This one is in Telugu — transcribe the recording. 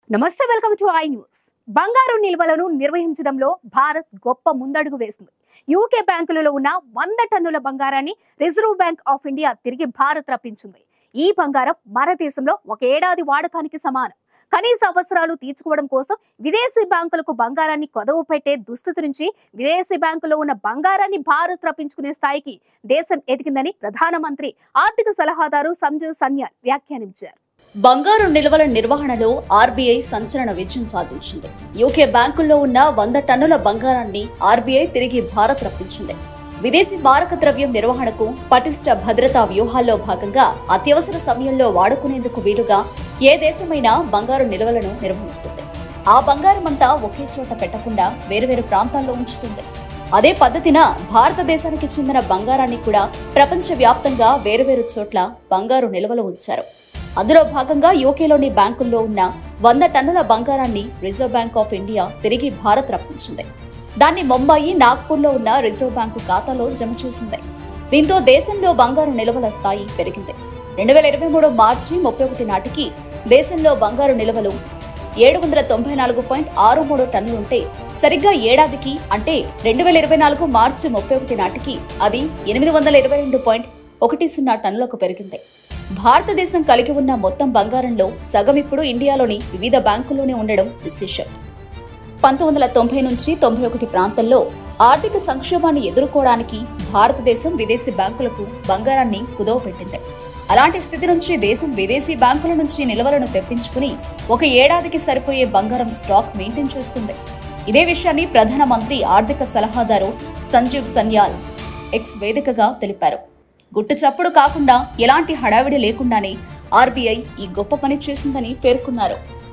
నమస్తే వెల్కమ్ టు ఐ న్యూస్ బంగారు నిల్వలను నిర్వహించడంలో భారత్ గొప్ప ముందడుగు వేసింది యూకే బ్యాంకులలో ఉన్న వంద టన్నుల బంగారాన్ని రిజర్వ్ బ్యాంక్ ఆఫ్ ఇండియా తిరిగి భారత్ రప్పించింది ఈ బంగారం మన దేశంలో ఒక ఏడాది వాడకానికి సమానం కనీస అవసరాలు తీర్చుకోవడం కోసం విదేశీ బ్యాంకులకు బంగారాన్ని కొదవ పెట్టే దుస్థితి నుంచి విదేశీ బ్యాంకులో ఉన్న బంగారాన్ని భారత్ రప్పించుకునే స్థాయికి దేశం ఎదిగిందని ప్రధానమంత్రి ఆర్థిక సలహాదారు సంజీవ్ సన్యాల్ వ్యాఖ్యానించారు బంగారు నిల్వల నిర్వహణలో ఆర్బీఐ సంచలన విజయం సాధించింది యూకే బ్యాంకుల్లో ఉన్న వంద టన్నుల బంగారాన్ని ఆర్బీఐ తిరిగి భారత్ రప్పించింది విదేశీ మారక ద్రవ్యం నిర్వహణకు పటిష్ట భద్రతా వ్యూహాల్లో భాగంగా అత్యవసర సమయంలో వాడుకునేందుకు వీలుగా ఏ దేశమైనా బంగారు నిల్వలను నిర్వహిస్తుంది ఆ బంగారమంతా ఒకే చోట పెట్టకుండా వేరువేరు ప్రాంతాల్లో ఉంచుతుంది అదే పద్ధతిన భారతదేశానికి చెందిన బంగారాన్ని కూడా ప్రపంచ వ్యాప్తంగా వేరువేరు చోట్ల బంగారు నిల్వలు ఉంచారు అందులో భాగంగా యూకేలోని బ్యాంకుల్లో ఉన్న వంద టన్నుల బంగారాన్ని రిజర్వ్ బ్యాంక్ ఆఫ్ ఇండియా తిరిగి భారత్ రప్పించింది దాన్ని ముంబాయి నాగ్పూర్లో ఉన్న రిజర్వ్ బ్యాంకు ఖాతాలో జమ చేసింది దీంతో దేశంలో బంగారు నిల్వల స్థాయి పెరిగింది రెండు వేల ఇరవై మూడు మార్చి ముప్పై ఒకటి నాటికి దేశంలో బంగారు నిల్వలు ఏడు వందల తొంభై నాలుగు పాయింట్ ఆరు మూడు టన్నులుంటే సరిగ్గా ఏడాదికి అంటే రెండు వేల ఇరవై నాలుగు మార్చి ముప్పై ఒకటి నాటికి అది ఎనిమిది వందల ఇరవై రెండు పాయింట్ ఒకటి సున్నా టన్నులకు పెరిగింది భారతదేశం కలిగి ఉన్న మొత్తం బంగారంలో సగం ఇప్పుడు ఇండియాలోని వివిధ బ్యాంకుల్లోనే ఉండడం విశేషం పంతొమ్మిది వందల తొంభై నుంచి తొంభై ఒకటి ప్రాంతంలో ఆర్థిక సంక్షోభాన్ని ఎదుర్కోవడానికి భారతదేశం విదేశీ బ్యాంకులకు బంగారాన్ని కుదవ పెట్టింది అలాంటి స్థితి నుంచి దేశం విదేశీ బ్యాంకుల నుంచి నిల్వలను తెప్పించుకుని ఒక ఏడాదికి సరిపోయే బంగారం స్టాక్ మెయింటైన్ చేస్తుంది ఇదే విషయాన్ని ప్రధానమంత్రి ఆర్థిక సలహాదారు సంజీవ్ సన్యాల్ ఎక్స్ వేదికగా తెలిపారు గుట్టు చప్పుడు కాకుండా ఎలాంటి హడావిడి లేకుండానే ఆర్బీఐ ఈ గొప్ప పని చేసిందని పేర్కొన్నారు